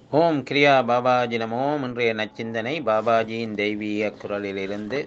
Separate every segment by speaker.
Speaker 1: ஓம் கிரியா பாபாஜி நமோ இன்றைய நச்சிந்தனை பாபாஜியின் தெய்வீக குரலிலிருந்து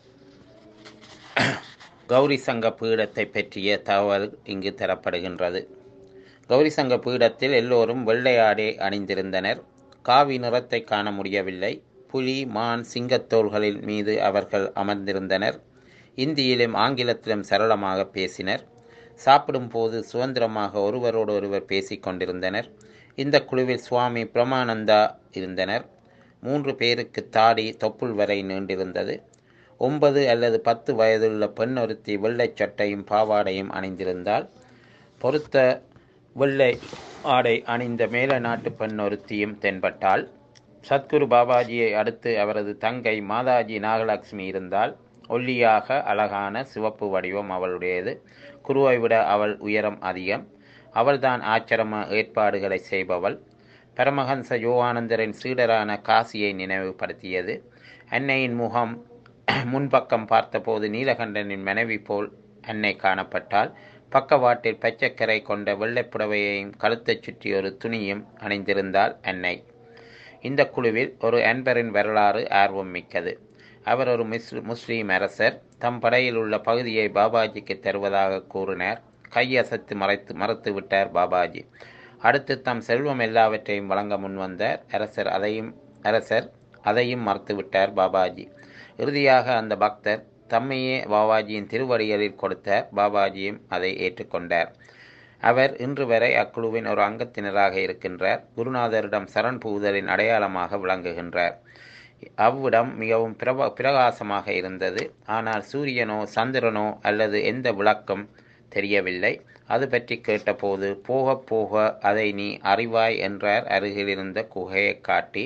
Speaker 1: கௌரி சங்க பீடத்தை பற்றிய தகவல் இங்கு தரப்படுகின்றது கௌரி சங்க பீடத்தில் எல்லோரும் வெள்ளை ஆடை அணிந்திருந்தனர் காவி நிறத்தை காண முடியவில்லை புலி மான் சிங்கத்தோள்களின் மீது அவர்கள் அமர்ந்திருந்தனர் இந்தியிலும் ஆங்கிலத்திலும் சரளமாக பேசினர் சாப்பிடும்போது சுதந்திரமாக ஒருவரோடு ஒருவர் பேசிக்கொண்டிருந்தனர் இந்த குழுவில் சுவாமி பிரமானந்தா இருந்தனர் மூன்று பேருக்கு தாடி தொப்புள் வரை நீண்டிருந்தது ஒன்பது அல்லது பத்து வயதுள்ள பெண் ஒருத்தி வெள்ளை சட்டையும் பாவாடையும் அணிந்திருந்தால் பொருத்த வெள்ளை ஆடை அணிந்த மேல நாட்டு பெண் ஒருத்தியும் தென்பட்டாள் சத்குரு பாபாஜியை அடுத்து அவரது தங்கை மாதாஜி நாகலட்சுமி இருந்தால் ஒல்லியாக அழகான சிவப்பு வடிவம் அவளுடையது குருவை விட அவள் உயரம் அதிகம் அவள்தான் ஆச்சிரம ஏற்பாடுகளை செய்பவள் பரமஹன்ச யோகானந்தரின் சீடரான காசியை நினைவுபடுத்தியது அன்னையின் முகம் முன்பக்கம் பார்த்தபோது நீலகண்டனின் மனைவி போல் அன்னை காணப்பட்டால் பக்கவாட்டில் பச்சைக்கரை கொண்ட வெள்ளைப்புடவையையும் கழுத்தைச் சுற்றி ஒரு துணியும் அணிந்திருந்தாள் அன்னை இந்த குழுவில் ஒரு அன்பரின் வரலாறு ஆர்வம் மிக்கது அவர் ஒரு மிஸ் முஸ்லீம் அரசர் தம் படையில் உள்ள பகுதியை பாபாஜிக்கு தருவதாக கூறினார் கையசத்து மறைத்து மறுத்து விட்டார் பாபாஜி அடுத்து தம் செல்வம் எல்லாவற்றையும் வழங்க முன்வந்தார் அரசர் அதையும் அரசர் அதையும் மறுத்து விட்டார் பாபாஜி இறுதியாக அந்த பக்தர் தம்மையே பாபாஜியின் திருவடிகளில் கொடுத்தார் பாபாஜியும் அதை ஏற்றுக்கொண்டார் அவர் இன்று வரை அக்குழுவின் ஒரு அங்கத்தினராக இருக்கின்றார் குருநாதரிடம் சரண் புகுதலின் அடையாளமாக விளங்குகின்றார் அவ்விடம் மிகவும் பிரப பிரகாசமாக இருந்தது ஆனால் சூரியனோ சந்திரனோ அல்லது எந்த விளக்கம் தெரியவில்லை அது பற்றி கேட்டபோது போக போக அதை நீ அறிவாய் என்றார் அருகிலிருந்த குகையை காட்டி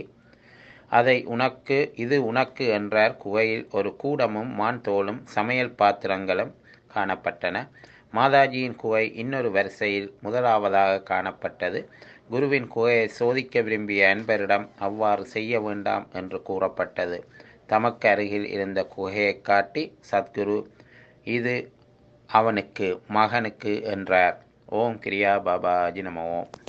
Speaker 1: அதை உனக்கு இது உனக்கு என்றார் குகையில் ஒரு கூடமும் மான் தோளும் சமையல் பாத்திரங்களும் காணப்பட்டன மாதாஜியின் குகை இன்னொரு வரிசையில் முதலாவதாக காணப்பட்டது குருவின் குகையை சோதிக்க விரும்பிய அன்பரிடம் அவ்வாறு செய்ய வேண்டாம் என்று கூறப்பட்டது தமக்கு அருகில் இருந்த குகையை காட்டி சத்குரு இது அவனுக்கு மகனுக்கு என்றார் ஓம் கிரியா பாபாஜி நம ஓம்